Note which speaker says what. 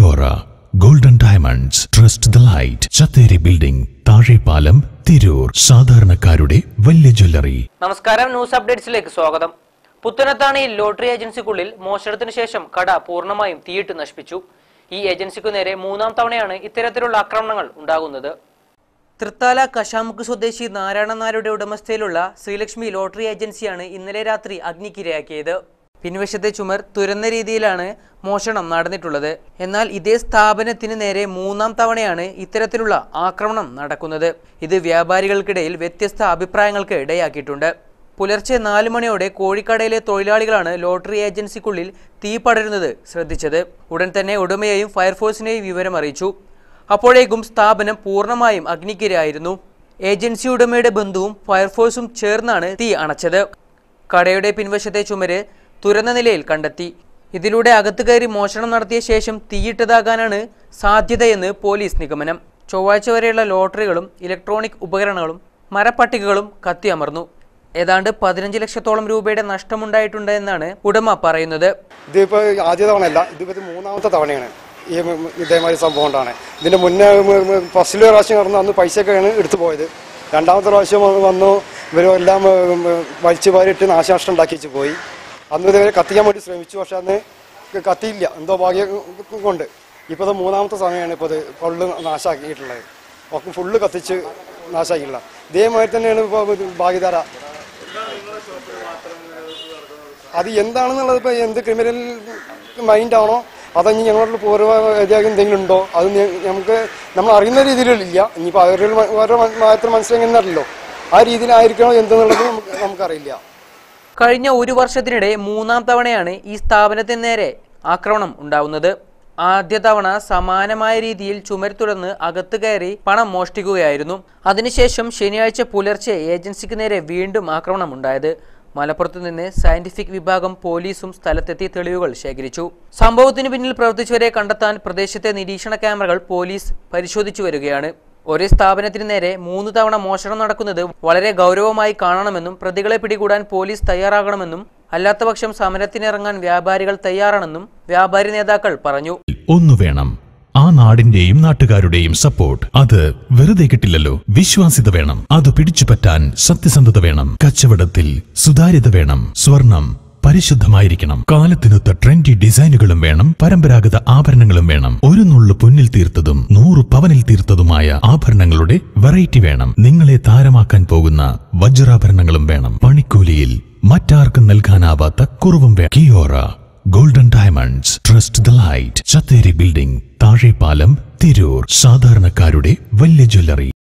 Speaker 1: Kiora golden diamonds trust the light Chatheri building Thazhepalam Tirur സാധാരണക്കാരുടെ വലിയ jewellery
Speaker 2: നമസ്കാരം ന്യൂസ് അപ്ഡേറ്റ്സിലേക്ക് സ്വാഗതം പുത്തനത്താണിയിൽ ലോട്ടറി ഏജൻസിക്കുള്ളിൽ മോഷണത്തിന് ശേഷം കട പൂർണ്ണമായും തീയിട്ട് നശിപ്പിച്ചു ഈ ഏജൻസിക്കു നേരെ മൂന്നാം തവണയാണ് ഇത്തരത്തിലുള്ള ആക്രമണങ്ങൾ ഉണ്ടാകുന്നത് തൃത്താല കശാമുക്ക് സ്വദേശി നാരായണൻ നായരുടെ ഉടമസ്ഥയിലുള്ള ശ്രീലക്ഷ്മി ലോട്ടറി ഏജൻസിയാണ് ഇന്നലെ രാത്രി അഗ്നിക്കിരയാക്കിയത് പിൻവശത്തെ ചുമർ തുരന്ന രീതിയിലാണ് മോഷണം നടന്നിട്ടുള്ളത് എന്നാൽ ഇതേ സ്ഥാപനത്തിന് നേരെ മൂന്നാം തവണയാണ് ഇത്തരത്തിലുള്ള ആക്രമണം നടക്കുന്നത് ഇത് വ്യാപാരികൾക്കിടയിൽ വ്യത്യസ്ത അഭിപ്രായങ്ങൾക്ക് ഇടയാക്കിയിട്ടുണ്ട് പുലർച്ചെ നാല് മണിയോടെ കോഴിക്കടയിലെ തൊഴിലാളികളാണ് ലോട്ടറി ഏജൻസിക്കുള്ളിൽ തീ പടരുന്നത് ശ്രദ്ധിച്ചത് ഉടൻ തന്നെ ഉടമയെയും ഫയർഫോഴ്സിനെയും വിവരം അറിയിച്ചു അപ്പോഴേക്കും സ്ഥാപനം പൂർണ്ണമായും അഗ്നിക്കിരയായിരുന്നു ഏജൻസി ഉടമയുടെ ബന്ധുവും ഫയർഫോഴ്സും ചേർന്നാണ് തീ അണച്ചത് കടയുടെ പിൻവശത്തെ ചുമര് തുറന്ന നിലയിൽ കണ്ടെത്തി ഇതിലൂടെ അകത്ത് കയറി മോഷണം നടത്തിയ ശേഷം തീയിട്ടതാകാനാണ് സാധ്യതയെന്ന് പോലീസ് നിഗമനം ചൊവ്വാഴ്ച വരെയുള്ള ലോട്ടറികളും ഇലക്ട്രോണിക് ഉപകരണങ്ങളും മരപ്പട്ടികകളും കത്തിയമർന്നു ഏതാണ്ട് പതിനഞ്ച് ലക്ഷത്തോളം രൂപയുടെ നഷ്ടമുണ്ടായിട്ടുണ്ട് എന്നാണ് ഉടമ പറയുന്നത്
Speaker 3: ഇതിപ്പോൾ ആദ്യ തവണയല്ല ഇതിപ്പോൾ ഇത് മൂന്നാമത്തെ തവണയാണ് ഈ മ- മ- ഇതേമാതിരി സംഭവം ഉണ്ടാണ് ഇതിന്റെ മുന്നേ ഫസ്റ്റിൽ പ്രാവശ്യം നടന്ന അന്ന് പൈസയൊക്കെയാണ് എടുത്തു പോയത് രണ്ടാമത്തെ പ്രാവശ്യം വ- വന്നു ഇവരും എല്ലാം ഉം, ഉം, വലിച്ചു വാരിയിട്ട് നാശനഷ്ടം ഉണ്ടാക്കി വെച്ച് പോയി അന്ന് ഇതുവരെ കത്തിക്കാൻ വേണ്ടി ശ്രമിച്ചു പക്ഷെ അന്ന് കത്തിയില്ല എന്തോ ഭാഗ്യം കൊണ്ട് ഇപ്പോൾ ഇത് മൂന്നാമത്തെ സമയമാണ് ഇപ്പോൾ ഇത് ഫുള്ള് നാശാക്കിയിട്ടുള്ളത് ഒക്കെ ഫുള്ള് കത്തിച്ച് നാശാക്കിയില്ല ഇതേമാതിരി തന്നെയാണ് ഇപ്പോൾ ഭാഗ്യധാര അത് എന്താണെന്നുള്ളത് ഇപ്പൊ എന്ത് ക്രിമിനൽ മൈൻഡ് ആണോ അതോ ഇനി ഞങ്ങളുടെ പൂർവ്വ വ്യതിയാകം എന്തെങ്കിലും ഉണ്ടോ അത് ഞ- നമുക്ക് നമ്മൾ അറിയുന്ന രീതിയിലില്ല ഇനിയിപ്പോൾ അവരുടെ മ- ഓരോ മ- മാത്രം മനസ്സിലാകുന്നല്ലോ ആ രീതിയിലായിരിക്കണോ എന്തെന്നുള്ളത് നമുക്ക് നമുക്കറിയില്ല
Speaker 2: കഴിഞ്ഞ ഒരു വർഷത്തിനിടെ മൂന്നാം തവണയാണ് ഈ സ്ഥാപനത്തിന് നേരെ ആക്രമണം ഉണ്ടാവുന്നത് ആദ്യ തവണ സമാനമായ രീതിയിൽ ചുമർ തുറന്ന് അകത്ത് കയറി പണം മോഷ്ടിക്കുകയായിരുന്നു അതിനുശേഷം ശനിയാഴ്ച പുലർച്ചെ ഏജൻസിക്ക് നേരെ വീണ്ടും ആക്രമണം ഉണ്ടായത് മലപ്പുറത്ത് നിന്ന് സയന്റിഫിക് വിഭാഗം പോലീസും സ്ഥലത്തെത്തി തെളിവുകൾ ശേഖരിച്ചു സംഭവത്തിന് പിന്നിൽ പ്രവർത്തിച്ചവരെ കണ്ടെത്താൻ പ്രദേശത്തെ നിരീക്ഷണ ക്യാമറകൾ പോലീസ് പരിശോധിച്ചു വരികയാണ് ഒരേ സ്ഥാപനത്തിന് നേരെ മൂന്ന് തവണ മോഷണം നടക്കുന്നത് വളരെ ഗൗരവമായി കാണണമെന്നും പ്രതികളെ പിടികൂടാൻ പോലീസ് തയ്യാറാകണമെന്നും അല്ലാത്തപക്ഷം സമരത്തിനിറങ്ങാൻ വ്യാപാരികൾ തയ്യാറാണെന്നും വ്യാപാരി നേതാക്കൾ പറഞ്ഞു
Speaker 1: ഒന്നു വേണം ആ നാടിന്റെയും നാട്ടുകാരുടെയും സപ്പോർട്ട് അത് വെറുതെ കിട്ടില്ലല്ലോ വിശ്വാസ്യത വേണം അത് പിടിച്ചുപറ്റാൻ സത്യസന്ധത വേണം കച്ചവടത്തിൽ സുതാര്യത വേണം സ്വർണം പരിശുദ്ധമായിരിക്കണം കാലത്തിനൊത്ത ട്രെൻഡി ഡിസൈനുകളും വേണം പരമ്പരാഗത ആഭരണങ്ങളും വേണം ഒരു നുള്ളു പൊന്നിൽ തീർത്തതും നൂറ് പവനിൽ തീർത്തതുമായ ആഭരണങ്ങളുടെ വെറൈറ്റി വേണം നിങ്ങളെ താരമാക്കാൻ പോകുന്ന വജ്രാഭരണങ്ങളും വേണം പണിക്കൂലിയിൽ മറ്റാർക്കും നൽകാനാവാത്ത കുറവും വേണം Kiora golden diamonds trust the light Chatheri building Thazhepalam Tirur സാധാരണക്കാരുടെ വലിയ ജ്വല്ലറി